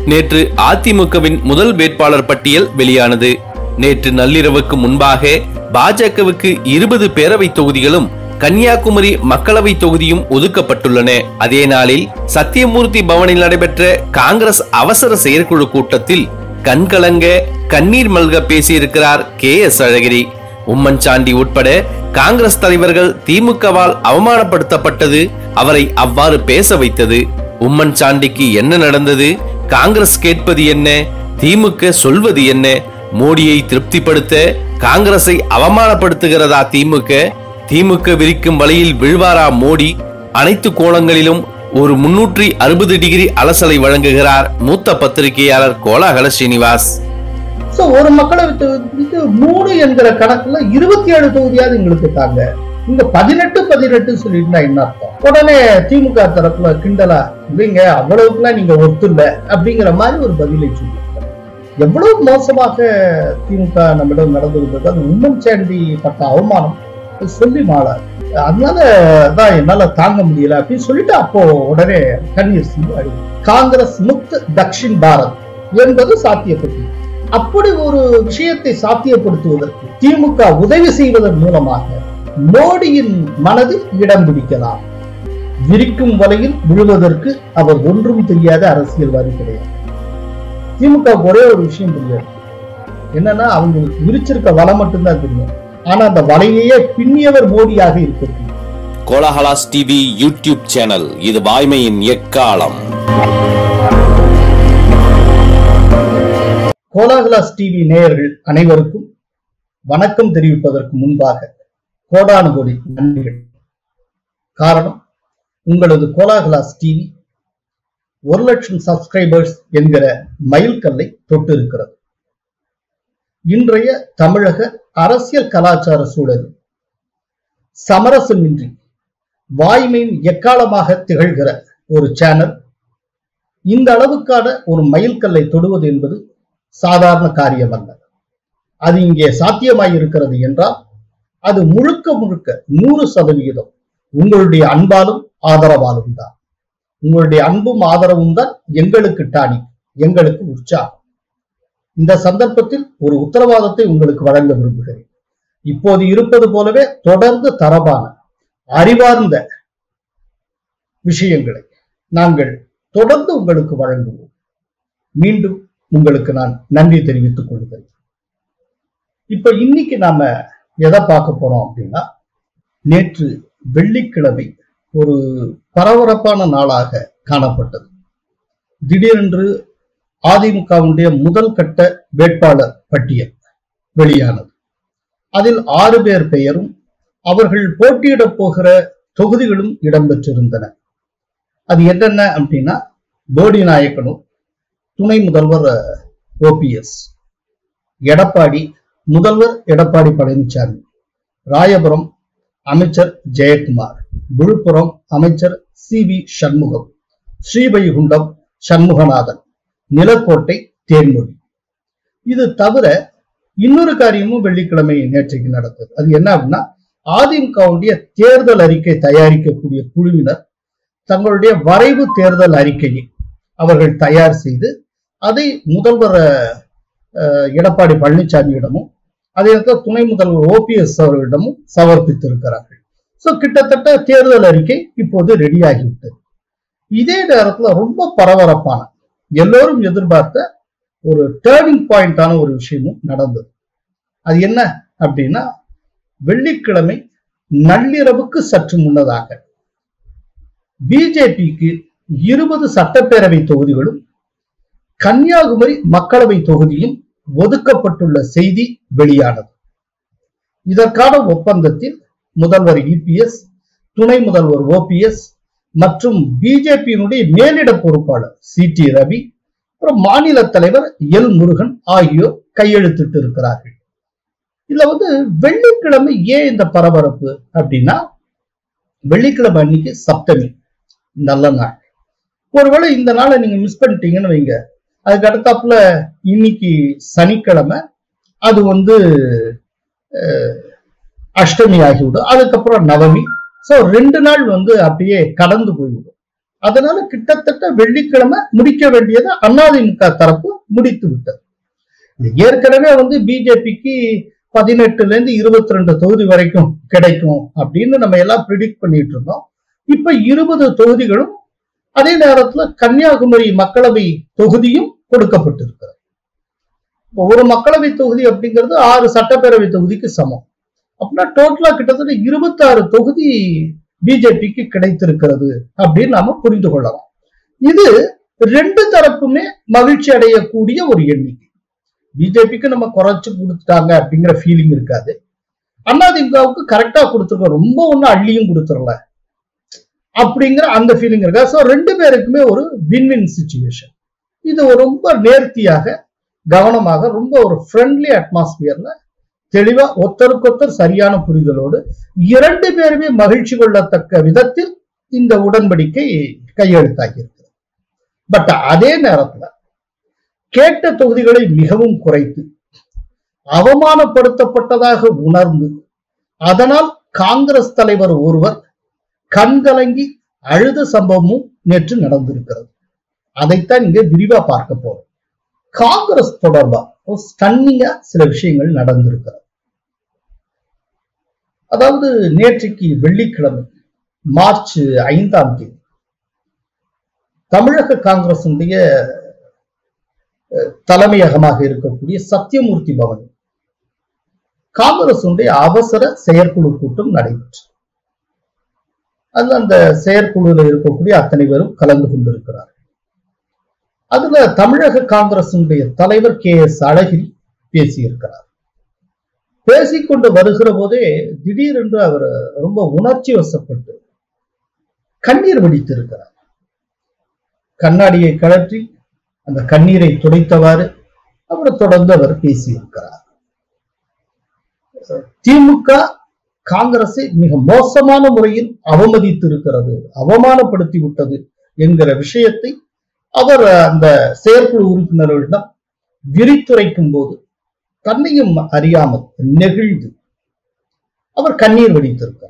நேற்று அதிமுகவின் முதல் வேட்பாளர் பட்டியல் வெளியானது நேற்று நள்ளிரவுக்கு முன்பாக பாஜகவுக்கு இருபது பேரவை தொகுதிகளும் கன்னியாகுமரி மக்களவை தொகுதியும் ஒதுக்கப்பட்டுள்ளன அதே நாளில் சத்தியமூர்த்தி பவனில் நடைபெற்ற காங்கிரஸ் அவசர செயற்குழு கூட்டத்தில் கண்கலங்க கண்ணீர் மல்க பேசியிருக்கிறார் கே எஸ் அழகிரி உம்மன் சாண்டி உட்பட காங்கிரஸ் தலைவர்கள் திமுகவால் அவமானப்படுத்தப்பட்டது அவரை அவ்வாறு பேச வைத்தது உம்மன் சாண்டிக்கு என்ன நடந்தது காங்கிரஸ் கேட்பது என்ன திமுக சொல்வது என்ன மோடியை திருப்திப்படுத்த காங்கிரஸை அவமானப்படுத்துகிறதா திமுக திமுக விரிக்கும் வழியில் விழுவாரா மோடி அனைத்து கோணங்களிலும் ஒரு முன்னூற்றி அறுபது டிகிரி அலசலை வழங்குகிறார் மூத்த பத்திரிகையாளர் கோலாகல ஸ்ரீனிவாஸ் சோ ஒரு மக்களவை தொகுதிக்கு மூணு என்கிற கணக்குல இருபத்தி ஏழு தொகுதியாவது எங்களுக்கு தாங்க இங்க பதினெட்டு பதினெட்டு சொல்லிட்டு என்ன அர்த்தம் உடனே திமுக தரப்புல கிண்டலா இல்லைங்க அவ்வளவுக்குலாம் நீங்க ஒத்துள்ள அப்படிங்கிற மாதிரி ஒரு பதிலை சொல்லியிருக்காங்க எவ்வளவு மோசமாக திமுக நம்மிடம் நடந்திருந்தது அது உம்மன் சாண்டி பட்ட அவமானம் அது சொல்லி மாளாது அதனால தான் என்னால தாங்க முடியல அப்படின்னு சொல்லிட்டு அப்போ உடனே கண்ணீர் சிந்து அழுது காங்கிரஸ் முக்த் தக்ஷின் பாரத் என்பது சாத்தியப்பட்டது அப்படி ஒரு விஷயத்தை சாத்தியப்படுத்துவதற்கு திமுக உதவி செய்வதன் மூலமாக மோடியின் மனதில் இடம் பிடிக்கலாம் விரிக்கும் வலையில் விழுவதற்கு அவர் ஒன்றும் தெரியாத அரசியல்வாதி கிடையாது திமுக ஒரே ஒரு விஷயம் தெரியாது என்னன்னா அவங்களுக்கு விரிச்சிருக்க வலை மட்டும்தான் தெரியும் ஆனா அந்த வலையையே பின்னியவர் மோடியாக இருக்கிறது கோலாஹலாஸ் டிவி யூடியூப் சேனல் இது வாய்மையின் எக்காலம் கோலாகலாஸ் டிவி நேயர்கள் அனைவருக்கும் வணக்கம் தெரிவிப்பதற்கு முன்பாக கோடானு கோடி நன்றிகள் காரணம் உங்களது கோலாகலாஸ் டிவி ஒரு லட்சம் சப்ஸ்கிரைபர்ஸ் என்கிற மைல்கல்லை தொட்டு இருக்கிறது இன்றைய தமிழக அரசியல் கலாச்சார சூழலில் சமரசமின்றி வாய்மையின் எக்காலமாக திகழ்கிற ஒரு சேனல் இந்த அளவுக்கான ஒரு மைல்கல்லை தொடுவது என்பது சாதாரண காரியம் அல்ல அது இங்கே சாத்தியமாய் இருக்கிறது என்றால் அது முழுக்க முழுக்க நூறு சதவிகிதம் உங்களுடைய அன்பாலும் ஆதரவாலும் தான் உங்களுடைய அன்பும் ஆதரவும் தான் எங்களுக்கு டானி எங்களுக்கு உற்சாகம் இந்த சந்தர்ப்பத்தில் ஒரு உத்தரவாதத்தை உங்களுக்கு வழங்க விரும்புகிறேன் இப்போது இருப்பது போலவே தொடர்ந்து தரமான அறிவார்ந்த விஷயங்களை நாங்கள் தொடர்ந்து உங்களுக்கு வழங்குவோம் மீண்டும் உங்களுக்கு நான் நன்றி தெரிவித்துக் கொள்கிறேன் இப்ப இன்னைக்கு நாம எதை பார்க்க போறோம் அப்படின்னா நேற்று வெள்ளிக்கிழமை ஒரு பரபரப்பான நாளாக காணப்பட்டது திடீரென்று அதிமுகவுடைய முதல் கட்ட வேட்பாளர் பட்டியல் வெளியானது அதில் ஆறு பேர் பெயரும் அவர்கள் போட்டியிடப் போகிற தொகுதிகளும் இடம்பெற்றிருந்தன அது என்னென்ன அப்படின்னா போடி நாயக்கனும் துணை முதல்வர் ஓபிஎஸ் எடப்பாடி முதல்வர் எடப்பாடி பழனிசாமி ராயபுரம் அமைச்சர் ஜெயக்குமார் விழுப்புரம் அமைச்சர் சி வி சண்முகம் ஸ்ரீவைகுண்டம் சண்முகநாதன் நிலக்கோட்டை தேன்மொழி இது தவிர இன்னொரு காரியமும் வெள்ளிக்கிழமை நேற்றைக்கு நடந்தது அது என்ன அப்படின்னா அதிமுகவுடைய தேர்தல் அறிக்கை தயாரிக்கக்கூடிய குழுவினர் தங்களுடைய வரைவு தேர்தல் அறிக்கையை அவர்கள் தயார் செய்து அதை முதல்வர் அஹ், எடப்பாடி பழனிசாமியிடமும் அதே நேரத்தில் துணை முதல்வர் ஓபிஎஸ் அவர்களிடமும் சமர்ப்பித்திருக்கிறார்கள் சோ கிட்டத்தட்ட தேர்தல் அறிக்கை இப்போது ரெடியாகிவிட்டது இதே நேரத்துல ரொம்ப பரபரப்பான எல்லோரும் எதிர்பார்த்த ஒரு டேர்னிங் பாயிண்டான ஒரு விஷயமும் நடந்தது அது என்ன அப்படின்னா வெள்ளிக்கிழமை நள்ளிரவுக்கு சற்று முன்னதாக பிஜேபிக்கு இருபது சட்டப்பேரவை தொகுதிகளும் கன்னியாகுமரி மக்களவை தொகுதியும் ஒதுக்கப்பட்டுள்ள செய்தி வெளியானது இதற்கான ஒப்பந்தத்தில் முதல்வர் இபிஎஸ் துணை முதல்வர் ஓபிஎஸ் மற்றும் பிஜேபியினுடைய மேலிட பொறுப்பாளர் சி டி ரவி அப்புறம் மாநில தலைவர் எல் முருகன் ஆகியோர் கையெழுத்திட்டு இருக்கிறார்கள் இதுல வந்து வெள்ளிக்கிழமை ஏன் இந்த பரபரப்பு அப்படின்னா வெள்ளிக்கிழமை அன்னைக்கு சப்தமி நல்ல நாள் ஒருவேளை இந்த நாளை நீங்க மிஸ் பண்ணிட்டீங்கன்னு வைங்க அதுக்கு அடுத்தாப்புல இன்னைக்கு சனிக்கிழமை அது வந்து அஹ், அஷ்டமி ஆகிவிடும் அதுக்கப்புறம் நவமி சோ ரெண்டு நாள் வந்து அப்படியே கடந்து போய்விடும் அதனால கிட்டத்தட்ட வெள்ளிக்கிழமை முடிக்க வேண்டியதை அதிமுக தரப்பு முடித்து விட்டது இது ஏற்கனவே வந்து பிஜேபிக்கு பதினெட்டுல இருந்து இருபத்தி ரெண்டு தொகுதி வரைக்கும் கிடைக்கும் அப்படின்னு நம்ம எல்லாம் ப்ரிடிக்ட் பண்ணிட்டு இருந்தோம் இப்ப இருபது தொகுதிகளும் அதே நேரத்துல கன்னியாகுமரி மக்களவை தொகுதியும் கொடுக்கப்பட்டிருக்கிறது இப்ப ஒரு மக்களவை தொகுதி அப்படிங்கிறது ஆறு சட்டப்பேரவை தொகுதிக்கு சமம் அப்படின்னா டோட்டலா கிட்டத்தட்ட இருபத்தாறு தொகுதி பிஜேபிக்கு கிடைத்திருக்கிறது அப்படின்னு நாம புரிந்து கொள்ளலாம் இது ரெண்டு தரப்புமே மகிழ்ச்சி அடையக்கூடிய ஒரு எண்ணிக்கை பிஜேபிக்கு நம்ம குறைச்சு கொடுத்துட்டாங்க அப்படிங்கிற ஃபீலிங் இருக்காது அதிமுகவுக்கு கரெக்டா கொடுத்துருக்கோம் ரொம்ப ஒன்னும் அள்ளியும் கொடுத்துடல அப்படிங்கிற அந்த ஃபீலிங் இருக்கா ஸோ ரெண்டு பேருக்குமே ஒரு வின் வின் சுச்சுவேஷன் இது ஒரு ரொம்ப நேர்த்தியாக கவனமாக ரொம்ப ஒரு ஃப்ரெண்ட்லி அட்மாஸ்பியர்ல தெளிவா ஒருத்தருக்கொத்தர் சரியான புரிதலோடு இரண்டு பேருமே மகிழ்ச்சி கொள்ளத்தக்க விதத்தில் இந்த உடன்படிக்கை கையெழுத்தாகி இருக்கிறது பட் அதே நேரத்துல கேட்ட தொகுதிகளை மிகவும் குறைத்து அவமானப்படுத்தப்பட்டதாக உணர்ந்து அதனால் காங்கிரஸ் தலைவர் ஒருவர் கண்கலங்கி அழுத சம்பவமும் நேற்று நடந்திருக்கிறது அதைத்தான் இங்க விரிவா பார்க்க போறோம் காங்கிரஸ் தொடர்பா ஸ்டன்னிங்கா சில விஷயங்கள் நடந்திருக்கிறது அதாவது நேற்றைக்கு வெள்ளிக்கிழமை மார்ச் ஐந்தாம் தேதி தமிழக காங்கிரசுடைய தலைமையகமாக இருக்கக்கூடிய சத்தியமூர்த்தி பவன் காங்கிரசுடைய அவசர செயற்குழு கூட்டம் நடைபெற்று அது அந்த செயற்குழுல இருக்கக்கூடிய அத்தனை பேரும் கலந்து கொண்டிருக்கிறார் அதுல தமிழக காங்கிரசுடைய தலைவர் கே எஸ் அழகிரி பேசியிருக்கிறார் பேசிக்கொண்டு வருகிற போதே திடீரென்று அவர் ரொம்ப உணர்ச்சி வசப்பட்டு கண்ணீர் வெடித்திருக்கிறார் கண்ணாடியை கழற்றி அந்த கண்ணீரை துடைத்தவாறு அவர் தொடர்ந்து அவர் பேசியிருக்கிறார் திமுக காங்கிரஸை மிக மோசமான முறையில் அவமதித்து இருக்கிறது அவமானப்படுத்தி விட்டது என்கிற விஷயத்தை அவர் அந்த செயற்குழு உறுப்பினர்களிடம் விரித்துரைக்கும் போது தன்னையும் அறியாமல் நெகிழ்ந்து அவர் கண்ணீர் வடித்திருக்கிறார்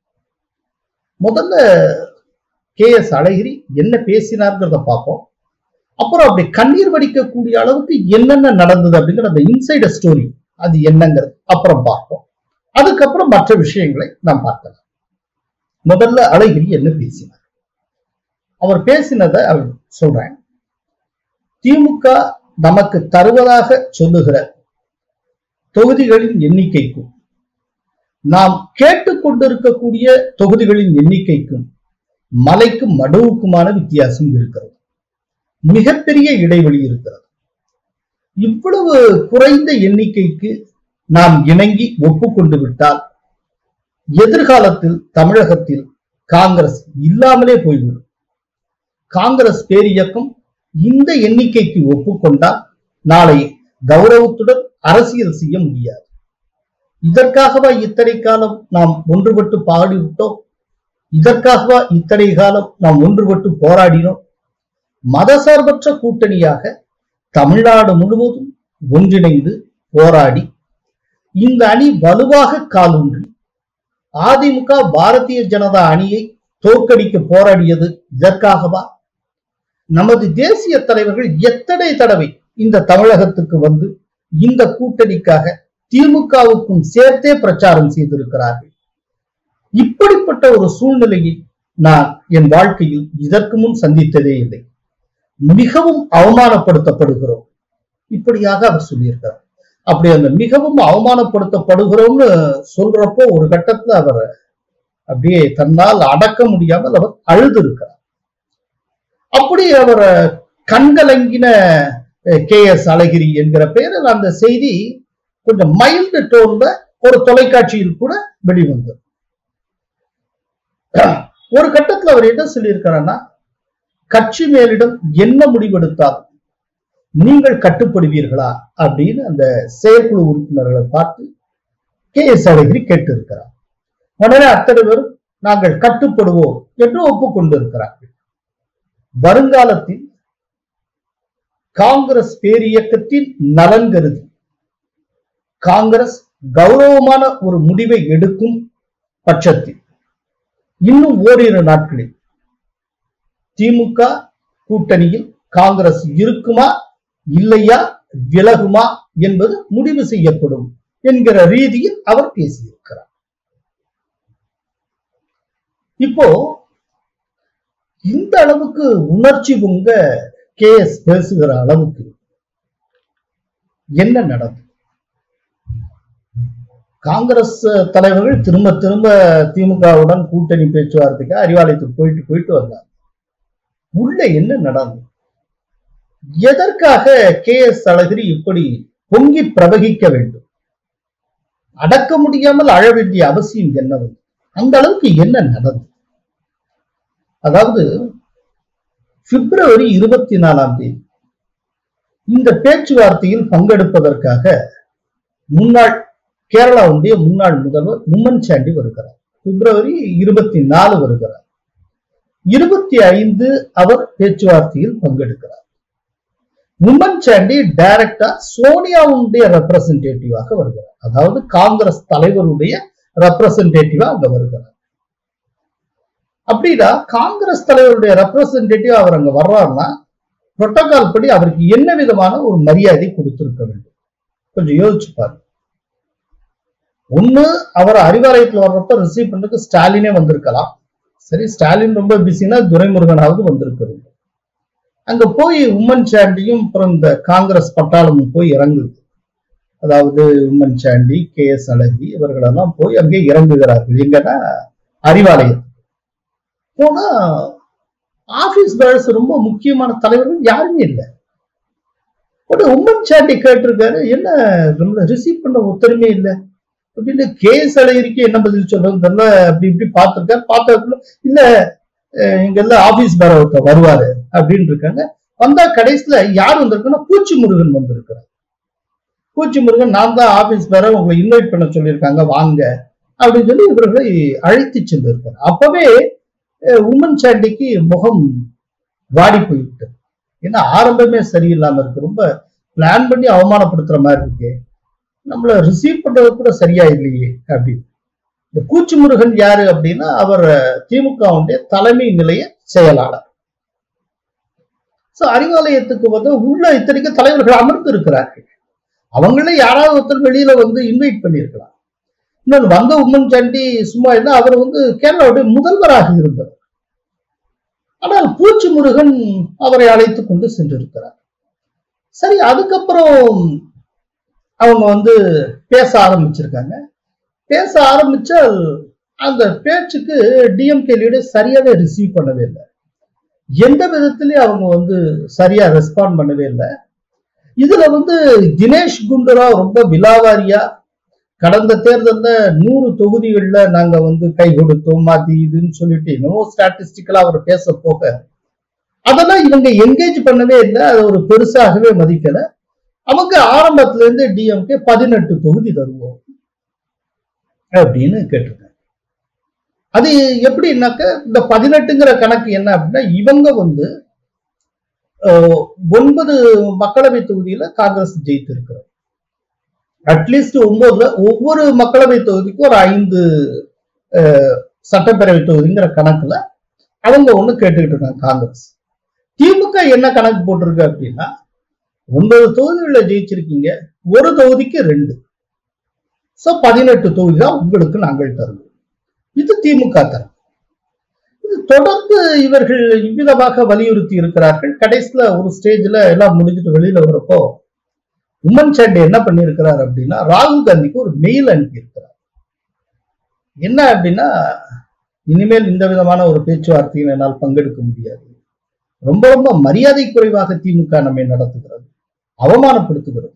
முதல்ல கே எஸ் அழகிரி என்ன பேசினார்ங்கிறத பார்ப்போம் அப்புறம் அப்படி கண்ணீர் வடிக்கக்கூடிய அளவுக்கு என்னென்ன நடந்தது அப்படிங்கிற அந்த இன்சைட ஸ்டோரி அது என்னங்கிறது அப்புறம் பார்ப்போம் அதுக்கப்புறம் மற்ற விஷயங்களை நாம் பார்க்கலாம் முதல்ல அழகிரி என்ன பேசினார் அவர் பேசினதை அவர் சொல்றேன் திமுக நமக்கு தருவதாக சொல்லுகிற தொகுதிகளின் எண்ணிக்கைக்கும் நாம் கேட்டுக்கொண்டிருக்கக்கூடிய தொகுதிகளின் எண்ணிக்கைக்கும் மலைக்கும் மடுவுக்குமான வித்தியாசம் இருக்கிறது மிகப்பெரிய இடைவெளி இருக்கிறது இவ்வளவு குறைந்த எண்ணிக்கைக்கு நாம் இணங்கி ஒப்புக்கொண்டு விட்டால் எதிர்காலத்தில் தமிழகத்தில் காங்கிரஸ் இல்லாமலே போய்விடும் காங்கிரஸ் பேரியக்கம் இந்த எண்ணிக்கைக்கு ஒப்புக்கொண்டால் நாளை கௌரவத்துடன் அரசியல் செய்ய முடியாது இதற்காகவா இத்தனை காலம் நாம் ஒன்றுபட்டு பாடிவிட்டோம் இதற்காகவா இத்தனை காலம் நாம் ஒன்றுபட்டு போராடினோம் மதசார்பற்ற கூட்டணியாக தமிழ்நாடு முழுவதும் ஒன்றிணைந்து போராடி இந்த அணி வலுவாக காலூன்றி அதிமுக பாரதிய ஜனதா அணியை தோற்கடிக்க போராடியது இதற்காகவா நமது தேசிய தலைவர்கள் எத்தனை தடவை இந்த தமிழகத்துக்கு வந்து இந்த கூட்டணிக்காக திமுகவுக்கும் சேர்த்தே பிரச்சாரம் செய்திருக்கிறார்கள் இப்படிப்பட்ட ஒரு சூழ்நிலையை நான் என் வாழ்க்கையில் இதற்கு முன் சந்தித்ததே இல்லை மிகவும் அவமானப்படுத்தப்படுகிறோம் இப்படியாக அவர் சொல்லியிருக்கிறார் அப்படி அந்த மிகவும் அவமானப்படுத்தப்படுகிறோம்னு சொல்றப்போ ஒரு கட்டத்துல அவர் அப்படியே தன்னால் அடக்க முடியாமல் அவர் அழுது இருக்கிறார் அப்படி அவர் கண்கலங்கின கே எஸ் அழகிரி என்கிற பெயரில் அந்த செய்தி கொஞ்சம் மைல்டு டோன்ல ஒரு தொலைக்காட்சியில் கூட வெளிவந்தது ஒரு கட்டத்துல அவர் என்ன சொல்லியிருக்கிறார்னா கட்சி மேலிடம் என்ன முடிவெடுத்தாலும் நீங்கள் கட்டுப்படுவீர்களா அப்படின்னு அந்த செயற்குழு உறுப்பினர்களை பார்த்து கே எஸ் அழகிரி கேட்டு இருக்கிறார் உடனே அத்தனை பேரும் நாங்கள் கட்டுப்படுவோம் என்று ஒப்புக்கொண்டிருக்கிறார்கள் வருங்காலத்தில் காங்கிரஸ் பேரியக்கத்தின் நலன் கருதி காங்கிரஸ் கௌரவமான ஒரு முடிவை எடுக்கும் பட்சத்தில் இன்னும் ஓரிரு நாட்களில் திமுக கூட்டணியில் காங்கிரஸ் இருக்குமா இல்லையா விலகுமா என்பது முடிவு செய்யப்படும் என்கிற ரீதியில் அவர் பேசியிருக்கிறார் இப்போ இந்த அளவுக்கு உணர்ச்சி பொங்க கே எஸ் பேசுகிற அளவுக்கு என்ன நடந்தது காங்கிரஸ் தலைவர்கள் திரும்ப திரும்ப திமுகவுடன் கூட்டணி பேச்சுவார்த்தைக்கு அறிவாலயத்துக்கு போயிட்டு போயிட்டு வந்தாங்க உள்ள என்ன நடந்தது எதற்காக கே எஸ் அழகிரி இப்படி பொங்கி பிரவகிக்க வேண்டும் அடக்க முடியாமல் அழ வேண்டிய அவசியம் என்ன வந்து அந்த அளவுக்கு என்ன நடந்தது அதாவது பிப்ரவரி இருபத்தி நாலாம் தேதி இந்த பேச்சுவார்த்தையில் பங்கெடுப்பதற்காக முன்னாள் கேரளாவுடைய முன்னாள் முதல்வர் மும்மன் சாண்டி வருகிறார் பிப்ரவரி இருபத்தி நாலு வருகிறார் இருபத்தி ஐந்து அவர் பேச்சுவார்த்தையில் பங்கெடுக்கிறார் மும்மன் சாண்டி டைரக்டா சோனியாவுடைய ரெப்ரசன்டேட்டிவாக வருகிறார் அதாவது காங்கிரஸ் தலைவருடைய ரெப்ரசன்டேட்டிவா அங்க வருகிறார் அப்படின்னா காங்கிரஸ் தலைவருடைய ரெப்ரசன்டேட்டிவ் அவர் அங்க வர்றாருன்னா புரோட்டோகால் படி அவருக்கு என்ன விதமான ஒரு மரியாதை கொடுத்திருக்க வேண்டும் கொஞ்சம் யோசிச்சு பாருங்க ஒண்ணு அவர் அறிவாலயத்துல வர்றப்ப ரிசீவ் பண்றதுக்கு ஸ்டாலினே வந்திருக்கலாம் சரி ஸ்டாலின் ரொம்ப பிஸினா துரைமுருகனாவது வந்திருக்க வேண்டும் அங்க போய் உம்மன் சாண்டியும் அப்புறம் இந்த காங்கிரஸ் பட்டாளமும் போய் இறங்குது அதாவது உம்மன் சாண்டி கே எஸ் அழகி இவர்களெல்லாம் போய் அங்கே இறங்குகிறார்கள் எங்கன்னா அறிவாலயம் போனா ஆபீஸ் பேர்ஸ் ரொம்ப முக்கியமான தலைவர்கள் யாருமே இல்லை உடனே உம்மன் சாண்டி கேட்டிருக்காரு என்ன நம்மள ரிசீவ் பண்ண ஒத்தருமே இல்லை அப்படின்னு கேஸ் அழகிரிக்கு என்ன பதில் சொல்றது தெரியல அப்படி இப்படி பார்த்திருக்காரு பார்த்ததுக்குள்ள இல்ல அஹ் இங்க எல்லாம் ஆபீஸ் பேர ஒருத்தர் வருவாரு அப்படின்னு இருக்காங்க வந்தா கடைசியில யார் வந்திருக்குன்னா பூச்சி முருகன் வந்திருக்கிறார் பூச்சி முருகன் நான் தான் ஆபீஸ் பேர உங்களை இன்வைட் பண்ண சொல்லியிருக்காங்க வாங்க அப்படின்னு சொல்லி இவர்களை அழைத்து சென்றிருக்காரு அப்பவே அஹ் உம்மன் சாண்டிக்கு முகம் வாடி போய்விட்டது ஏன்னா ஆரம்பமே சரியில்லாம இருக்கு ரொம்ப பிளான் பண்ணி அவமானப்படுத்துற மாதிரி இருக்கு நம்மள ரிசீவ் பண்றது கூட சரியா இல்லையே அப்படின்னு இந்த கூச்சி முருகன் யாரு அப்படின்னா அவர் திமுகவுடைய தலைமை நிலைய செயலாளர் சோ அறிவாலயத்துக்கு வந்து உள்ள இத்தனைக்கு தலைவர்கள் அமர்ந்து இருக்கிறார்கள் அவங்களே யாராவது ஒருத்தர் வெளியில வந்து இன்வைட் பண்ணியிருக்கலாம் இன்னொன்று வந்த உம்மன் சாண்டி சும்மா இருந்தா அவர் வந்து கேரளாவுடைய முதல்வராக இருந்தவர் ஆனால் பூச்சி முருகன் அவரை அழைத்து கொண்டு சென்றிருக்கிறார் சரி அதுக்கப்புறம் அவங்க வந்து பேச ஆரம்பிச்சிருக்காங்க பேச ஆரம்பிச்சால் அந்த பேச்சுக்கு டிஎம்கே லீடர் சரியாவே ரிசீவ் பண்ணவே இல்லை எந்த விதத்திலயும் அவங்க வந்து சரியா ரெஸ்பாண்ட் பண்ணவே இல்லை இதுல வந்து தினேஷ் குண்டுராவ் ரொம்ப விலாவாரியா கடந்த தேர்தல்ல நூறு தொகுதிகள்ல நாங்க வந்து கை கொடுத்தோம் அது இதுன்னு சொல்லிட்டு இன்னும் ஸ்டாட்டிஸ்டிக்கலா அவர் பேச போக அதெல்லாம் இவங்க என்கேஜ் பண்ணவே இல்லை அதை ஒரு பெருசாகவே மதிக்கல அவங்க ஆரம்பத்துல இருந்து டிஎம்கே பதினெட்டு தொகுதி தருவோம் அப்படின்னு கேட்டிருக்காங்க அது எப்படின்னாக்க இந்த பதினெட்டுங்கிற கணக்கு என்ன அப்படின்னா இவங்க வந்து அஹ், ஒன்பது மக்களவை தொகுதியில காங்கிரஸ் ஜெயித்து இருக்கிறார் அட்லீஸ்ட் ஒன்பதுல ஒவ்வொரு மக்களவை தொகுதிக்கும் ஒரு ஐந்து அஹ், சட்டப்பேரவை தொகுதிங்கிற கணக்குல அவங்க ஒண்ணு கேட்டுக்கிட்டு இருக்காங்க காங்கிரஸ் திமுக என்ன கணக்கு போட்டிருக்கு அப்படின்னா ஒன்பது தொகுதிகளில் ஜெயிச்சிருக்கீங்க ஒரு தொகுதிக்கு ரெண்டு சோ பதினெட்டு தொகுதி தான் உங்களுக்கு நாங்கள் தருவோம் இது திமுக தரும் இது தொடர்ந்து இவர்கள் இவ்விதமாக வலியுறுத்தி இருக்கிறார்கள் கடைசியில ஒரு ஸ்டேஜ்ல எல்லாம் முடிஞ்சிட்டு வெளியில வரப்போ உம்மன் சாண்டி என்ன பண்ணியிருக்கிறார் அப்படின்னா ராகுல் காந்திக்கு ஒரு மெயில் அனுப்பியிருக்கிறார் என்ன அப்படின்னா இனிமேல் இந்த விதமான ஒரு பேச்சுவார்த்தையில் என்னால் பங்கெடுக்க முடியாது ரொம்ப ரொம்ப மரியாதை குறைவாக திமுக நம்மை நடத்துகிறது அவமானப்படுத்துகிறது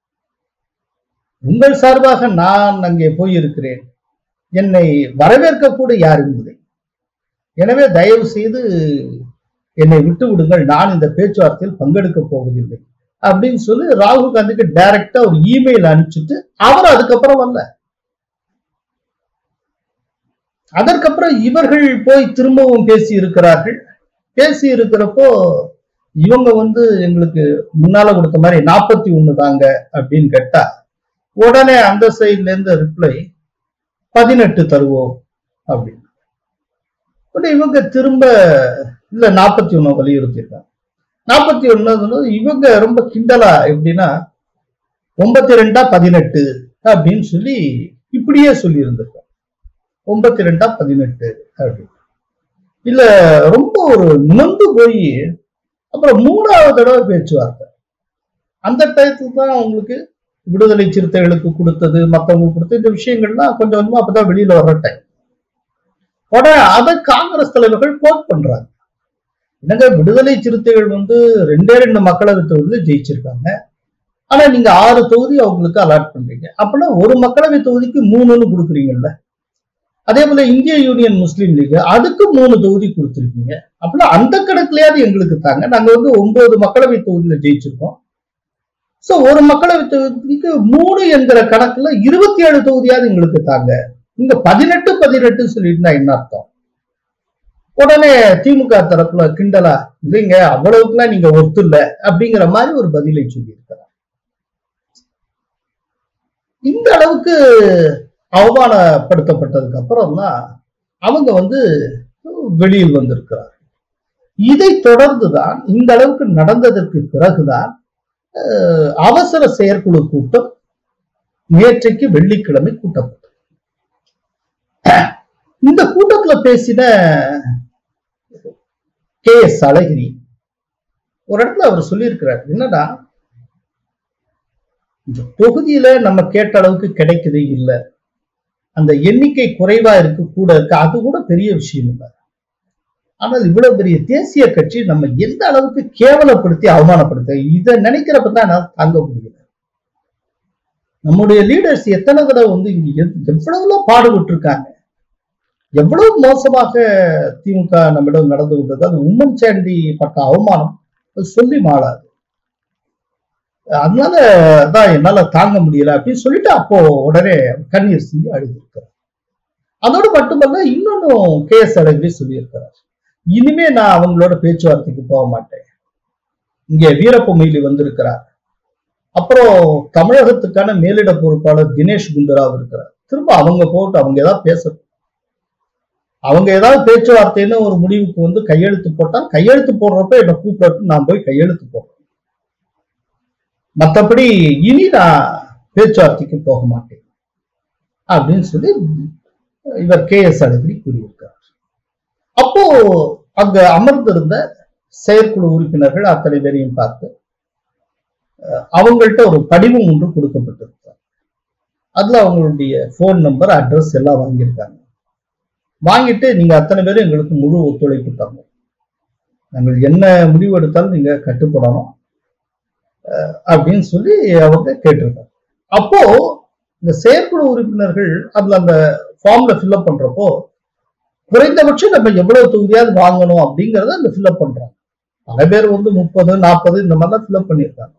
உங்கள் சார்பாக நான் அங்கே போயிருக்கிறேன் என்னை வரவேற்க கூட யாரும் இல்லை எனவே தயவு செய்து என்னை விட்டு விடுங்கள் நான் இந்த பேச்சுவார்த்தையில் பங்கெடுக்க போவதில்லை அப்படின்னு சொல்லி ராகுல் காந்திக்கு டைரக்டா ஒரு இமெயில் அனுப்பிச்சிட்டு அவர் அதுக்கப்புறம் வரல அதற்கப்புறம் இவர்கள் போய் திரும்பவும் பேசி இருக்கிறார்கள் பேசி இருக்கிறப்போ இவங்க வந்து எங்களுக்கு முன்னால கொடுத்த மாதிரி நாற்பத்தி ஒண்ணு தாங்க அப்படின்னு கேட்டா உடனே அந்த சைட்ல இருந்து ரிப்ளை பதினெட்டு தருவோம் அப்படின்னு உடனே இவங்க திரும்ப இல்ல நாற்பத்தி ஒண்ணு வலியுறுத்தியிருக்காங்க நாற்பத்தி ஒண்ணு இவங்க ரொம்ப கிண்டலா எப்படின்னா ஒன்பத்தி ரெண்டா பதினெட்டு அப்படின்னு சொல்லி இப்படியே சொல்லி இருந்திருக்காங்க ஒன்பத்தி ரெண்டா பதினெட்டு அப்படின்னு இல்ல ரொம்ப ஒரு நொந்து போய் அப்புறம் மூணாவது தடவை பேச்சுவார்த்தை அந்த டயத்துல தான் அவங்களுக்கு விடுதலை சிறுத்தைகளுக்கு கொடுத்தது மத்தவங்க கொடுத்த இந்த விஷயங்கள்லாம் கொஞ்சம் கொஞ்சமா அப்பதான் வெளியில வர்ற டைம் உடனே அதை காங்கிரஸ் தலைவர்கள் கோட் பண்றாங்க என்னங்க விடுதலை சிறுத்தைகள் வந்து ரெண்டே ரெண்டு மக்களவை தொகுதியில ஜெயிச்சிருக்காங்க ஆனா நீங்க ஆறு தொகுதி அவங்களுக்கு அலாட் பண்றீங்க அப்படின்னா ஒரு மக்களவை தொகுதிக்கு மூணுன்னு கொடுக்குறீங்கல்ல அதே போல இந்திய யூனியன் முஸ்லீம் லீக் அதுக்கு மூணு தொகுதி கொடுத்துருக்கீங்க அப்படின்னா அந்த கணக்குலயாவது எங்களுக்கு தாங்க நாங்க வந்து ஒன்பது மக்களவை தொகுதியில ஜெயிச்சிருக்கோம் சோ ஒரு மக்களவை தொகுதிக்கு மூணு என்கிற கணக்குல இருபத்தி ஏழு தொகுதியாவது எங்களுக்கு தாங்க இங்க பதினெட்டு பதினெட்டு சொல்லிட்டு என்ன அர்த்தம் உடனே திமுக தரப்புல கிண்டலா இல்லைங்க அவ்வளவுக்குலாம் நீங்க ஒத்து இல்ல அப்படிங்கிற மாதிரி ஒரு பதிலை சொல்லியிருக்கிறார் இந்த அளவுக்கு அவமானப்படுத்தப்பட்டதுக்கு அப்புறம் தான் அவங்க வந்து வெளியில் வந்திருக்கிறார் இதை தொடர்ந்துதான் இந்த அளவுக்கு நடந்ததற்கு பிறகுதான் அஹ், அவசர செயற்குழு கூட்டம் நேற்றைக்கு வெள்ளிக்கிழமை கூட்டப்பட்டது இந்த கூட்டத்துல பேசின கே எஸ் அழகிரி ஒரு இடத்துல அவர் சொல்லியிருக்கிறார் என்னடா இந்த தொகுதியில நம்ம கேட்ட அளவுக்கு கிடைக்குது இல்ல அந்த எண்ணிக்கை குறைவா இருக்கு கூட இருக்கு அது கூட பெரிய விஷயம் இல்லை ஆனால் இவ்வளவு பெரிய தேசிய கட்சி நம்ம எந்த அளவுக்கு கேவலப்படுத்தி அவமானப்படுத்த இதை நினைக்கிறப்ப தான் என்னால தாங்க முடியல நம்முடைய லீடர்ஸ் எத்தனை தடவை வந்து இங்க எவ்- எவ்வளவுலாம் பாடுபட்டு இருக்காங்க எவ்வளவு மோசமாக திமுக நம்மிடம் நடந்து கொண்டது அது உம்மன் சாண்டி பட்ட அவமானம் அது சொல்லி மாளாது அதனால தான் என்னால தாங்க முடியல அப்படின்னு சொல்லிட்டு அப்போ உடனே கண்ணீர் சிந்தி அழுதிருக்கிறார் அதோடு மட்டுமல்ல இன்னொன்னும் கே எஸ் அழகிரி சொல்லியிருக்கிறார் இனிமே நான் அவங்களோட பேச்சுவார்த்தைக்கு போக மாட்டேன் இங்கே வீரப்ப மொய்லி வந்திருக்கிறார் அப்புறம் தமிழகத்துக்கான மேலிட பொறுப்பாளர் தினேஷ் குண்டுராவ் இருக்கிறார் திரும்ப அவங்க போட்டு அவங்க ஏதாவது பேசட்டும் அவங்க ஏதாவது பேச்சுவார்த்தைன்னு ஒரு முடிவுக்கு வந்து கையெழுத்து போட்டா கையெழுத்து போடுறப்ப என்னை கூப்பிடட்டும் நான் போய் கையெழுத்து போடுறேன் மற்றபடி இனி நான் பேச்சுவார்த்தைக்கு போக மாட்டேன் அப்படின்னு சொல்லி இவர் கே எஸ் அழகிரி கூறியிருக்கிறார் அப்போ அங்க அமர்ந்திருந்த செயற்குழு உறுப்பினர்கள் அத்தனை பேரையும் பார்த்து அஹ், அவங்கள்ட்ட ஒரு படிவம் ஒன்று கொடுக்கப்பட்டிருக்கிறார் அதுல அவங்களுடைய ஃபோன் நம்பர் அட்ரஸ் எல்லாம் வாங்கியிருக்காங்க வாங்கிட்டு நீங்க அத்தனை பேரும் எங்களுக்கு முழு ஒத்துழைப்பு தரணும் நாங்கள் என்ன முடிவு எடுத்தாலும் நீங்க கட்டுப்படணும் அஹ், அப்படின்னு சொல்லி அவங்க கேட்டிருக்காங்க அப்போ இந்த செயற்குழு உறுப்பினர்கள் அதுல அந்த ஃபார்ம்ல ஃபில்அப் பண்றப்போ குறைந்தபட்சம் நம்ம எவ்வளவு தொகுதியாவது வாங்கணும் அப்படிங்கறத அந்த ஃபில்அப் பண்றாங்க பல பேர் வந்து முப்பது நாற்பது இந்த மாதிரிலாம் ஃபில்அப் பண்ணியிருக்காங்க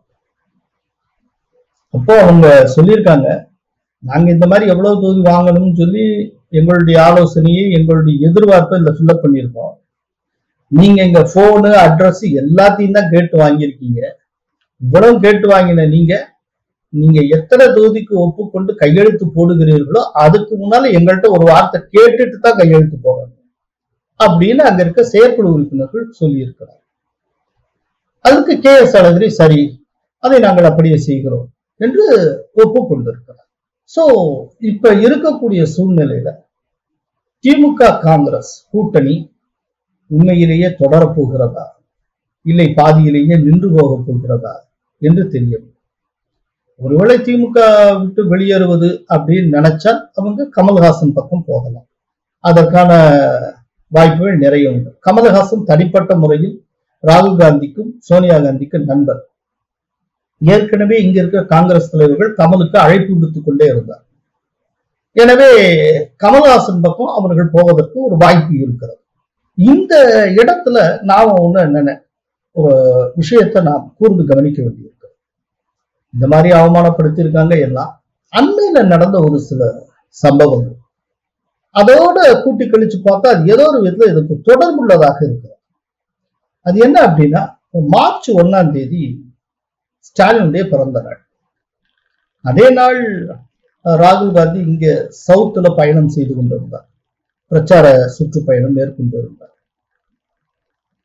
அப்போ அவங்க சொல்லியிருக்காங்க நாங்க இந்த மாதிரி எவ்வளவு தொகுதி வாங்கணும்னு சொல்லி எங்களுடைய ஆலோசனையை எங்களுடைய எதிர்பார்ப்பை இதுல ஃபில்அப் பண்ணியிருக்கோம் நீங்க எங்க போனு அட்ரஸ் எல்லாத்தையும் தான் கேட்டு வாங்கியிருக்கீங்க இவ்வளவு கேட்டு வாங்கின நீங்க நீங்க எத்தனை தொகுதிக்கு ஒப்புக்கொண்டு கையெழுத்து போடுகிறீர்களோ அதுக்கு முன்னால எங்கள்கிட்ட ஒரு வார்த்தை கேட்டுட்டு தான் கையெழுத்து போடணும் அப்படின்னு அங்க இருக்க செயற்குழு உறுப்பினர்கள் சொல்லியிருக்கிறார் அதுக்கு கே எஸ் அழகிரி சரி அதை நாங்கள் அப்படியே செய்கிறோம் என்று ஒப்புக்கொண்டிருக்கிறார் சோ இப்ப இருக்கக்கூடிய சூழ்நிலையில திமுக காங்கிரஸ் கூட்டணி உண்மையிலேயே தொடரப்போகிறதா இல்லை பாதியிலேயே நின்று போக போகிறதா என்று தெரியவில்லை ஒருவேளை திமுக விட்டு வெளியேறுவது அப்படின்னு நினைச்சால் அவங்க கமல்ஹாசன் பக்கம் போகலாம் அதற்கான வாய்ப்புகள் நிறைய உண்டு கமல்ஹாசன் தனிப்பட்ட முறையில் ராகுல் காந்திக்கும் சோனியா காந்திக்கும் நண்பர் ஏற்கனவே இங்க இருக்க காங்கிரஸ் தலைவர்கள் கமலுக்கு அழைப்பு விடுத்துக் கொண்டே இருந்தார் எனவே கமல்ஹாசன் பக்கம் அவர்கள் போவதற்கு ஒரு வாய்ப்பு இருக்கிறது இந்த இடத்துல நாம ஒண்ணு என்னென்ன ஒரு விஷயத்தை நாம் கூர்ந்து கவனிக்க வேண்டியிருக்கு இந்த மாதிரி அவமானப்படுத்தியிருக்காங்க எல்லாம் அண்மையில நடந்த ஒரு சில சம்பவங்கள் அதோட கூட்டி கழிச்சு பார்த்தா அது ஏதோ ஒரு விதத்துல இதுக்கு தொடர்புள்ளதாக இருக்கிறது அது என்ன அப்படின்னா மார்ச் ஒண்ணாம் தேதி ஸ்டாலினுடைய பிறந்த நாள் அதே நாள் அஹ், ராகுல் காந்தி இங்க சவுத்துல பயணம் செய்து கொண்டிருந்தார் பிரச்சார சுற்றுப்பயணம் மேற்கொண்டிருந்தார்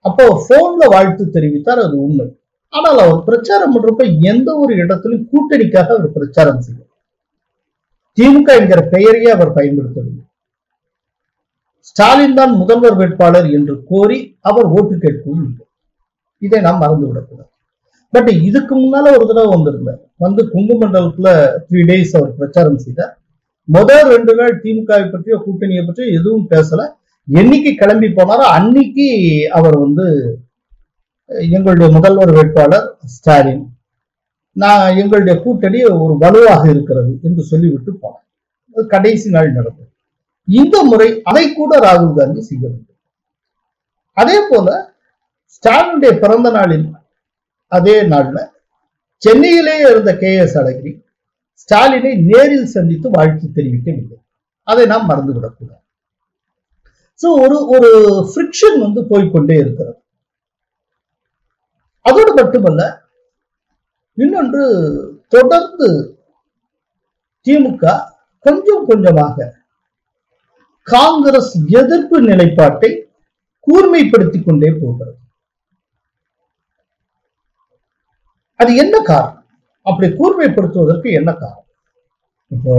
அப்போ போன்ல வாழ்த்து தெரிவித்தார் அது உண்மை ஆனால் அவர் பிரச்சாரம் பண்றப்ப எந்த ஒரு இடத்திலும் கூட்டணிக்காக அவர் பிரச்சாரம் செய்ய திமுக என்கிற பெயரையே அவர் பயன்படுத்தவில்லை ஸ்டாலின் தான் முதல்வர் வேட்பாளர் என்று கோரி அவர் ஓட்டு கேட்கவும் இல்லை இதை நாம் மறந்து விடக்கூடாது பட் இதுக்கு முன்னால ஒரு தடவை வந்திருந்தார் வந்து குங்குமண்டலத்துல த்ரீ டேஸ் அவர் பிரச்சாரம் செய்தார் முதல் ரெண்டு நாள் திமுகவை பற்றியோ கூட்டணியை பற்றியோ எதுவும் பேசல என்னைக்கு கிளம்பி போனாரோ அன்னைக்கு அவர் வந்து எங்களுடைய முதல்வர் வேட்பாளர் ஸ்டாலின் நான் எங்களுடைய கூட்டணி ஒரு வலுவாக இருக்கிறது என்று சொல்லிவிட்டு போனார் அது கடைசி நாள் நடந்தது இந்த முறை அதை கூட ராகுல் காந்தி செய்யவில்லை அதே போல ஸ்டாலினுடைய பிறந்த நாளில் அதே நாள்ல சென்னையிலே இருந்த கே எஸ் அழகிரி ஸ்டாலினை நேரில் சந்தித்து வாழ்த்து தெரிவிக்கவில்லை அதை நாம் மறந்துவிடக்கூடாது சோ ஒரு ஒரு ஃப்ரிக்ஷன் வந்து போய்க்கொண்டே இருக்கிறது அதோடு மட்டுமல்ல இன்னொன்று தொடர்ந்து திமுக கொஞ்சம் கொஞ்சமாக காங்கிரஸ் எதிர்ப்பு நிலைப்பாட்டை கூர்மைப்படுத்திக் கொண்டே போகிறது அது என்ன காரணம் அப்படி கூர்மைப்படுத்துவதற்கு என்ன காரணம் இப்போ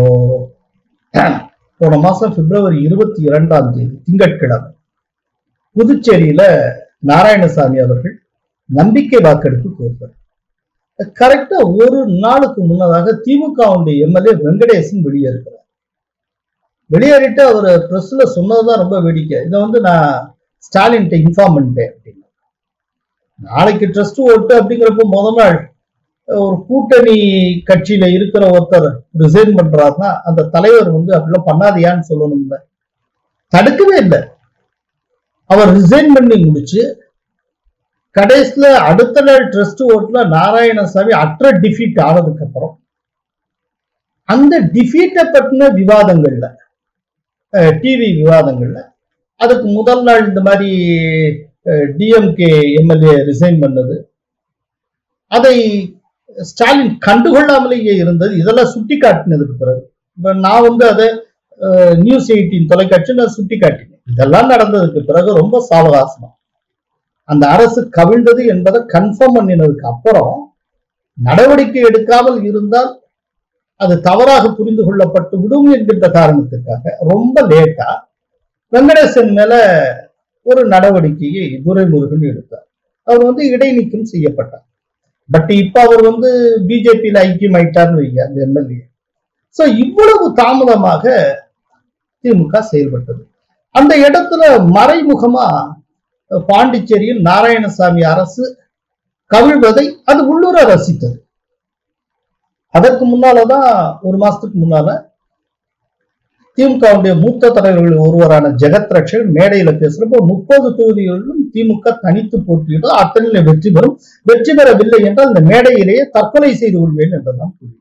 போன மாசம் பிப்ரவரி இருபத்தி இரண்டாம் தேதி திங்கட்கிழமை புதுச்சேரியில நாராயணசாமி அவர்கள் நம்பிக்கை வாக்கெடுப்பு கோருகிறார் கரெக்டா ஒரு நாளுக்கு முன்னதாக திமுகவுடைய எம்எல்ஏ வெங்கடேசன் வெளியேறுகிறார் வெளியேறிட்டு அவர் பிரஸ்ல சொன்னதுதான் ரொம்ப வேடிக்கை இதை வந்து நான் ஸ்டாலின்கிட்ட இன்ஃபார்ம் பண்ணிட்டேன் அப்படின்னு நாளைக்கு ட்ரஸ்ட் ஓட்டு அப்படிங்கிறப்போ முதல் நாள் ஒரு கூட்டணி கட்சியில இருக்கிற ஒருத்தர் ரிசைன் பண்றாருன்னா அந்த தலைவர் வந்து அப்படிலாம் பண்ணாதியான்னு சொல்லணும்ல தடுக்கவே இல்லை அவர் ரிசைன் பண்ணி முடிச்சு கடைசியில அடுத்த நாள் ட்ரஸ்ட் ஓட்டுல நாராயணசாமி அற்ற டிஃபீட் ஆனதுக்கு அப்புறம் அந்த டிஃபீட்டை பற்றின விவாதங்கள்ல டிவி விவாதங்கள்ல அதுக்கு முதல் நாள் இந்த மாதிரி டிஎம்கே எம்எல்ஏ ரிசைன் பண்ணது அதை ஸ்டாலின் கண்டுகொள்ளாமலேயே இருந்தது இதெல்லாம் சுட்டி காட்டினதுக்கு பிறகு இப்ப நான் வந்து அதை நியூஸ் எயிட்டின் தொலைக்காட்சி நான் சுட்டி காட்டினேன் இதெல்லாம் நடந்ததுக்கு பிறகு ரொம்ப சாவகாசமா அந்த அரசு கவிழ்ந்தது என்பதை கன்ஃபார்ம் பண்ணினதுக்கு அப்புறம் நடவடிக்கை எடுக்காமல் இருந்தால் அது தவறாக புரிந்து கொள்ளப்பட்டு விடும் என்கின்ற காரணத்திற்காக ரொம்ப லேட்டா வெங்கடேசன் மேல ஒரு நடவடிக்கையை துரைமுருகன் எடுத்தார் அவர் வந்து இடைநீக்கம் செய்யப்பட்டார் பட் இப்ப அவர் வந்து பிஜேபியில ஐக்கியம் ஆயிட்டார்னு வைங்க அந்த எம்எல்ஏ சோ இவ்வளவு தாமதமாக திமுக செயல்பட்டது அந்த இடத்துல மறைமுகமா பாண்டிச்சேரியில் நாராயணசாமி அரசு கவிழ்வதை அது உள்ளூர ரசித்தது அதற்கு முன்னாலதான் ஒரு மாசத்துக்கு முன்னால திமுகவுடைய மூத்த தலைவர்கள் ஒருவரான ஜெகத் ரட்சகன் மேடையில பேசுறப்போ முப்பது தொகுதிகளிலும் திமுக தனித்து போட்டியிட்டு அத்தனையில வெற்றி பெறும் வெற்றி பெறவில்லை என்றால் இந்த மேடையிலேயே தற்கொலை செய்து கொள்வேன் என்றுதான் கூறினார்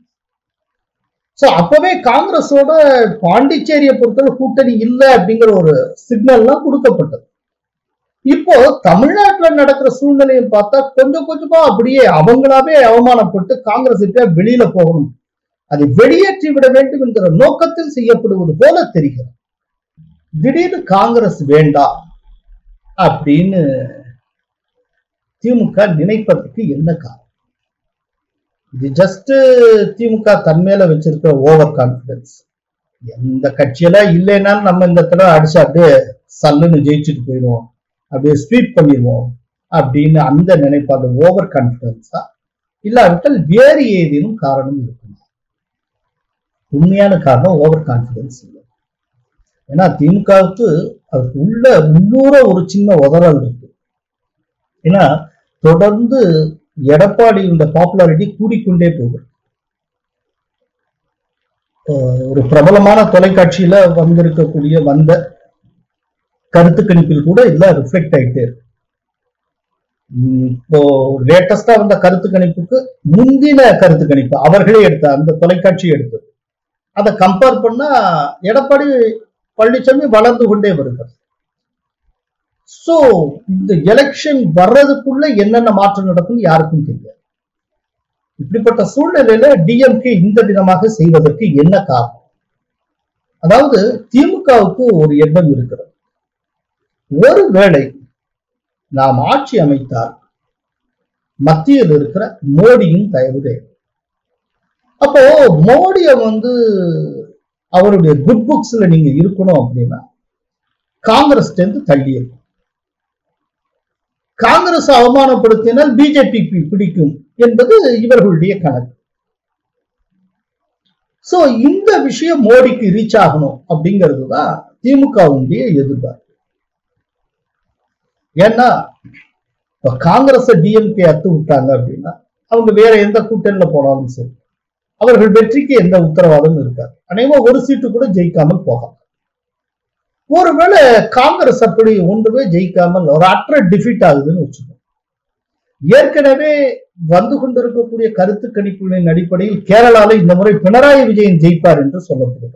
சோ அப்பவே காங்கிரஸோட பாண்டிச்சேரியை பொறுத்தவரை கூட்டணி இல்லை அப்படிங்கிற ஒரு சிக்னல்லாம் கொடுக்கப்பட்டது இப்போ தமிழ்நாட்டுல நடக்கிற சூழ்நிலையை பார்த்தா கொஞ்சம் கொஞ்சமா அப்படியே அவங்களாவே அவமானப்பட்டு காங்கிரஸ் கிட்ட வெளியில போகணும் அதை வெளியேற்றி விட வேண்டும் என்கிற நோக்கத்தில் செய்யப்படுவது போல தெரிகிறது திடீர்னு காங்கிரஸ் வேண்டாம் அப்படின்னு திமுக நினைப்பதற்கு என்ன காரணம் இது ஜஸ்ட் திமுக தன்மேல வச்சிருக்கிற ஓவர் கான்பிடன்ஸ் எந்த கட்சியெல்லாம் இல்லைன்னாலும் நம்ம இந்த தடவை அடிச்சு அப்படியே சல்லுன்னு ஜெயிச்சுட்டு போயிடுவோம் அப்படியே ஸ்வீப் பண்ணிடுவோம் அப்படின்னு அந்த நினைப்பாடு ஓவர் கான்பிடன்ஸா இல்லாவிட்டால் வேறு ஏதேனும் காரணம் இருக்குமா உண்மையான காரணம் ஓவர் கான்பிடன்ஸ் இல்லை ஏன்னா திமுகவுக்கு அதுக்கு உள்ள உள்ளூர ஒரு சின்ன உதறல் இருக்கு ஏன்னா தொடர்ந்து எடப்பாடியோட பாப்புலாரிட்டி கூடிக்கொண்டே போகுது ஒரு பிரபலமான தொலைக்காட்சியில வந்திருக்கக்கூடிய வந்த கருத்து கணிப்பில் கூட இதெல்லாம் ரிஃப்ளெக்ட் ஆயிட்டே இருக்கு இப்போ லேட்டஸ்டா வந்த கருத்து கணிப்புக்கு முந்தின கருத்து கணிப்பு அவர்களே எடுத்த அந்த தொலைக்காட்சி எடுத்தது அதை கம்பேர் பண்ணா எடப்பாடி பழனிசாமி வளர்ந்து கொண்டே வருகிறது சோ இந்த எலெக்ஷன் வர்றதுக்குள்ள என்னென்ன மாற்றம் நடக்கும் யாருக்கும் தெரியாது இப்படிப்பட்ட சூழ்நிலையில டிஎம்கே இந்த விதமாக செய்வதற்கு என்ன காரணம் அதாவது திமுகவுக்கு ஒரு எண்ணம் இருக்கிறது ஒருவேளை நாம் ஆட்சி அமைத்தால் மத்தியில் இருக்கிற மோடியின் தயவு தேவை அப்போ மோடிய வந்து அவருடைய குட் புக்ஸ்ல நீங்க இருக்கணும் அப்படின்னா காங்கிரஸ் தள்ளி இருக்கும் காங்கிரஸ் அவமானப்படுத்தினால் பிஜேபிக்கு பிடிக்கும் என்பது இவர்களுடைய கணக்கு சோ இந்த விஷயம் மோடிக்கு ரீச் ஆகணும் அப்படிங்கிறது தான் திமுகவுடைய எதிர்பார்ப்பு ஏன்னா இப்ப காங்கிரஸ் டிஎம்கே அத்து விட்டாங்க அப்படின்னா அவங்க வேற எந்த கூட்டணியில போனாலும் சரி அவர்கள் வெற்றிக்கு எந்த உத்தரவாதமும் இருக்காது அநேகமா ஒரு சீட்டு கூட ஜெயிக்காமல் போகலாம் ஒருவேளை காங்கிரஸ் அப்படி ஒன்றுமே ஜெயிக்காமல் ஒரு அற்ற டிஃபீட் ஆகுதுன்னு வச்சுக்கோங்க ஏற்கனவே வந்து கொண்டிருக்கக்கூடிய கருத்து கணிப்புகளின் அடிப்படையில் கேரளால இந்த முறை பினராயி விஜயன் ஜெயிப்பார் என்று சொல்லப்படுகிறது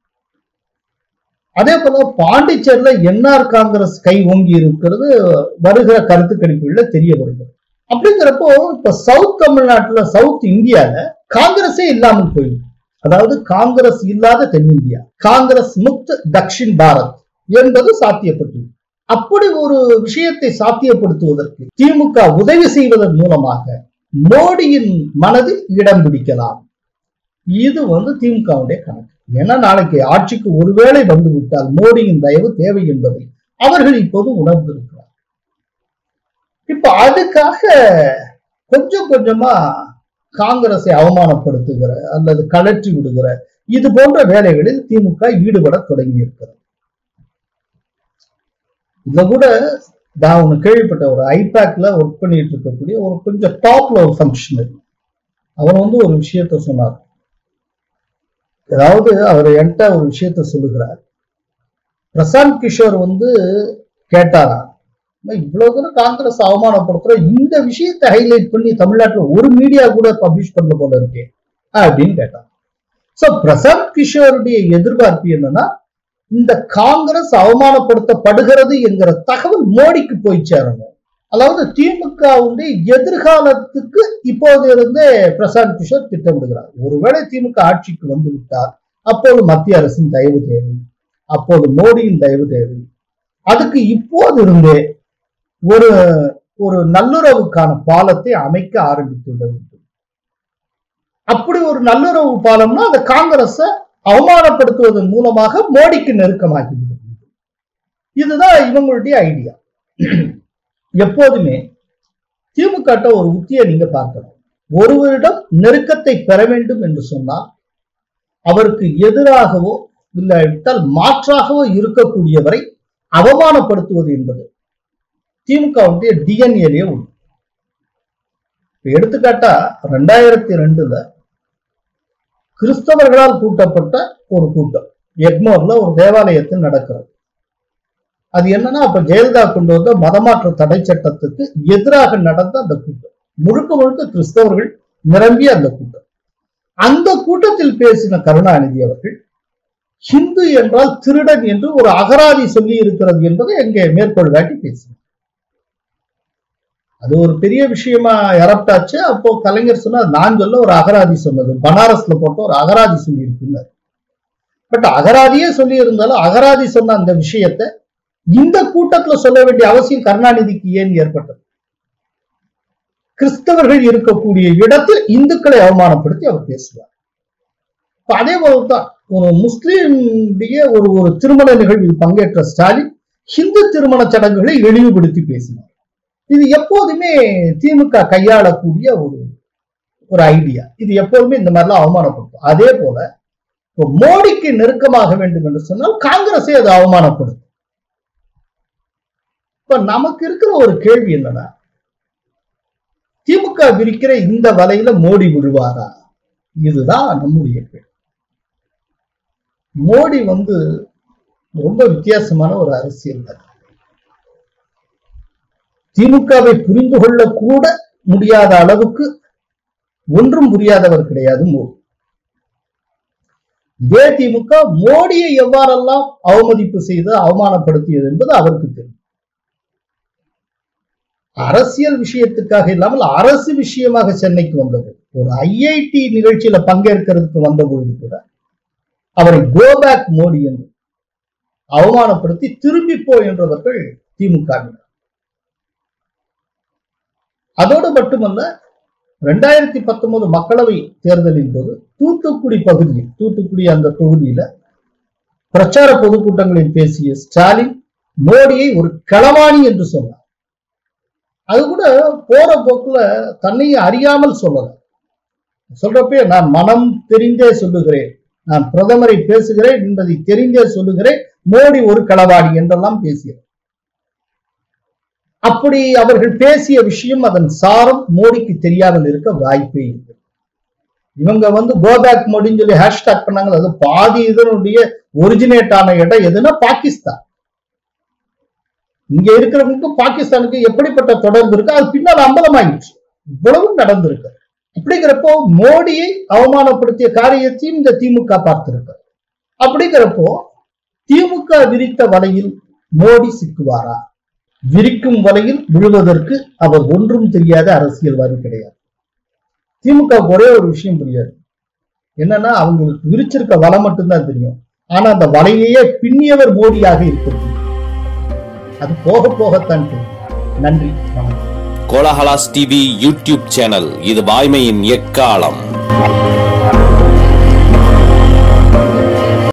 அதே போல பாண்டிச்சேரியில என்ஆர் காங்கிரஸ் கை ஓங்கி இருக்கிறது வருகிற கருத்து கணிப்புகள்ல தெரிய வருகிறது அப்படிங்கிறப்போ இப்ப சவுத் தமிழ்நாட்டுல சவுத் இந்தியால காங்கிரஸே இல்லாமல் போயிடும் அதாவது காங்கிரஸ் இல்லாத தென்னிந்தியா காங்கிரஸ் முக்த் தக்ஷின் பாரத் என்பது சாத்தியப்பட்டுள்ளது அப்படி ஒரு விஷயத்தை சாத்தியப்படுத்துவதற்கு திமுக உதவி செய்வதன் மூலமாக மோடியின் மனதில் இடம் பிடிக்கலாம் இது வந்து திமுகவுடைய கணக்கு ஏன்னா நாளைக்கு ஆட்சிக்கு ஒருவேளை வந்து விட்டால் மோடியின் தயவு தேவை என்பதை அவர்கள் இப்போது உணர்ந்திருக்கிறார் இப்ப அதுக்காக கொஞ்சம் கொஞ்சமா காங்கிரஸை அவமானப்படுத்துகிற அல்லது கலற்றி விடுகிற இது போன்ற வேலைகளில் திமுக ஈடுபட தொடங்கி இருக்கிறது இதுல கூட நான் ஒண்ணு கேள்விப்பட்ட ஒரு ஐபேக்ல ஒர்க் பண்ணிட்டு இருக்கக்கூடிய ஒரு கொஞ்சம் டாப்ல ஒரு ஃபங்க்ஷனரி அவர் வந்து ஒரு விஷயத்த சொன்னார் அதாவது அவர் என்கிட்ட ஒரு விஷயத்த சொல்லுகிறார் பிரசாந்த் கிஷோர் வந்து கேட்டாரா இவ்வளவு தூரம் காங்கிரஸ் அவமானப்படுத்துற இந்த விஷயத்தை ஹைலைட் பண்ணி தமிழ்நாட்டுல ஒரு மீடியா கூட பப்ளிஷ் பண்ண போல இருக்கே அப்படின்னு கேட்டான் சோ பிரசாந்த் கிஷோருடைய எதிர்பார்ப்பு என்னன்னா இந்த காங்கிரஸ் அவமானப்படுத்தப்படுகிறது என்கிற தகவல் மோடிக்கு போய் சேரணும் அதாவது திமுகவுடைய எதிர்காலத்துக்கு இப்போது இருந்தே பிரசாந்த் கிஷோர் திட்டமிடுகிறார் ஒருவேளை திமுக ஆட்சிக்கு வந்து விட்டார் அப்போது மத்திய அரசின் தயவு தேவை அப்போது மோடியின் தயவு தேவை அதுக்கு இப்போது இருந்தே ஒரு ஒரு நல்லுறவுக்கான பாலத்தை அமைக்க ஆரம்பித்துள்ள வேண்டும் அப்படி ஒரு நல்லுறவு பாலம்னா அந்த காங்கிரஸ அவமானப்படுத்துவதன் மூலமாக மோடிக்கு நெருக்கமாகிவிடும் இதுதான் இவங்களுடைய ஐடியா எப்போதுமே திமுக ஒரு உத்தியை நீங்க பார்க்கலாம் ஒருவரிடம் நெருக்கத்தை பெற வேண்டும் என்று சொன்னால் அவருக்கு எதிராகவோ இல்லாவிட்டால் மாற்றாகவோ இருக்கக்கூடியவரை அவமானப்படுத்துவது என்பது திமுகவுடைய டிஎன்ஏலேயே உண்டு எடுத்துக்காட்டா ரெண்டாயிரத்தி ரெண்டுல கிறிஸ்தவர்களால் கூட்டப்பட்ட ஒரு கூட்டம் எக்மோர்ல ஒரு தேவாலயத்தில் நடக்கிறது அது என்னன்னா அப்ப ஜெயலலிதா கொண்டு வந்த மதமாற்ற தடை சட்டத்துக்கு எதிராக நடந்த அந்த கூட்டம் முழுக்க முழுக்க கிறிஸ்தவர்கள் நிரம்பிய அந்த கூட்டம் அந்த கூட்டத்தில் பேசின கருணாநிதி அவர்கள் ஹிந்து என்றால் திருடன் என்று ஒரு அகராதி சொல்லி இருக்கிறது என்பதை எங்கே மேற்கோள் காட்டி பேசினார் அது ஒரு பெரிய விஷயமா எரப்டாச்சு அப்போ கலைஞர் சொன்னார் நான் சொல்ல ஒரு அகராதி சொன்னது பனாரஸ்ல போட்ட ஒரு அகராதி சொல்லி இருக்குன்னாரு பட் அகராதியே சொல்லி இருந்தாலும் அகராதி சொன்ன அந்த விஷயத்தை இந்த கூட்டத்துல சொல்ல வேண்டிய அவசியம் கருணாநிதிக்கு ஏன் ஏற்பட்டது கிறிஸ்தவர்கள் இருக்கக்கூடிய இடத்தில் இந்துக்களை அவமானப்படுத்தி அவர் பேசுவார் அதே போலதான் ஒரு முஸ்லிமுடைய ஒரு ஒரு திருமண நிகழ்வில் பங்கேற்ற ஸ்டாலின் ஹிந்து திருமண சடங்குகளை இழிவுபடுத்தி பேசினார் இது எப்போதுமே திமுக கையாளக்கூடிய ஒரு ஒரு ஐடியா இது எப்போதுமே இந்த மாதிரிலாம் அவமானப்படுத்தும் அதே போல மோடிக்கு நெருக்கமாக வேண்டும் என்று சொன்னால் காங்கிரஸே அது அவமானப்படுத்தும் இப்ப நமக்கு இருக்கிற ஒரு கேள்வி என்னன்னா திமுக விரிக்கிற இந்த வலையில மோடி விழுவாரா இதுதான் நம்முடைய கேள்வி மோடி வந்து ரொம்ப வித்தியாசமான ஒரு அரசியல் திமுகவை புரிந்து கொள்ள கூட முடியாத அளவுக்கு ஒன்றும் புரியாதவர் கிடையாது மோடி இதே திமுக மோடியை எவ்வாறெல்லாம் அவமதிப்பு செய்து அவமானப்படுத்தியது என்பது அவருக்கு தெரியும் அரசியல் விஷயத்துக்காக இல்லாமல் அரசு விஷயமாக சென்னைக்கு வந்தது ஒரு ஐஐடி நிகழ்ச்சியில பங்கேற்கிறதுக்கு வந்த பொழுது கூட அவரை கோபேக் மோடி என்று அவமானப்படுத்தி திரும்பி போ என்றவர்கள் திமுக அதோடு மட்டுமல்ல ரெண்டாயிரத்தி பத்தொன்பது மக்களவை தேர்தலின் போது தூத்துக்குடி பகுதியில் தூத்துக்குடி அந்த தொகுதியில பிரச்சார பொதுக்கூட்டங்களில் பேசிய ஸ்டாலின் மோடியை ஒரு களவாணி என்று சொன்னார் அது கூட போற போக்குல தன்னையும் அறியாமல் சொல்லல சொல்றப்பே நான் மனம் தெரிந்தே சொல்லுகிறேன் நான் பிரதமரை பேசுகிறேன் என்பதை தெரிந்தே சொல்லுகிறேன் மோடி ஒரு களவாணி என்றெல்லாம் பேசியது அப்படி அவர்கள் பேசிய விஷயம் அதன் சாரம் மோடிக்கு தெரியாமல் இருக்க வாய்ப்பே இல்லை இவங்க வந்து கோபேக் மோடின்னு சொல்லி ஹேஷ்டாக் பண்ணாங்க அது பாதி இதனுடைய ஒரிஜினேட் ஆன இடம் எதுனா பாகிஸ்தான் இங்க இருக்கிறவங்களுக்கும் பாகிஸ்தானுக்கு எப்படிப்பட்ட தொடர்பு இருக்கு அது பின்னால் அம்பலமாயிடுச்சு இவ்வளவு நடந்திருக்கு அப்படிங்கிறப்போ மோடியை அவமானப்படுத்திய காரியத்தையும் இந்த திமுக பார்த்திருக்கு அப்படிங்கிறப்போ திமுக விரித்த வலையில் மோடி சிக்குவாரா விரிக்கும் வலையில் விழுவதற்கு அவர் ஒன்றும் தெரியாத அரசியல்வாதி கிடையாது திமுக ஒரே ஒரு விஷயம் புரியாது என்னன்னா அவங்களுக்கு விரிச்சிருக்க வலை மட்டும்தான் தெரியும் ஆனா அந்த வலையையே பின்னியவர் மோடியாக இருக்கிறது அது போக போகத்தான் தெரியும் நன்றி வணக்கம் கோலஹலாஸ் டிவி யூடியூப் சேனல் இது வாய்மையின் எக்காலம்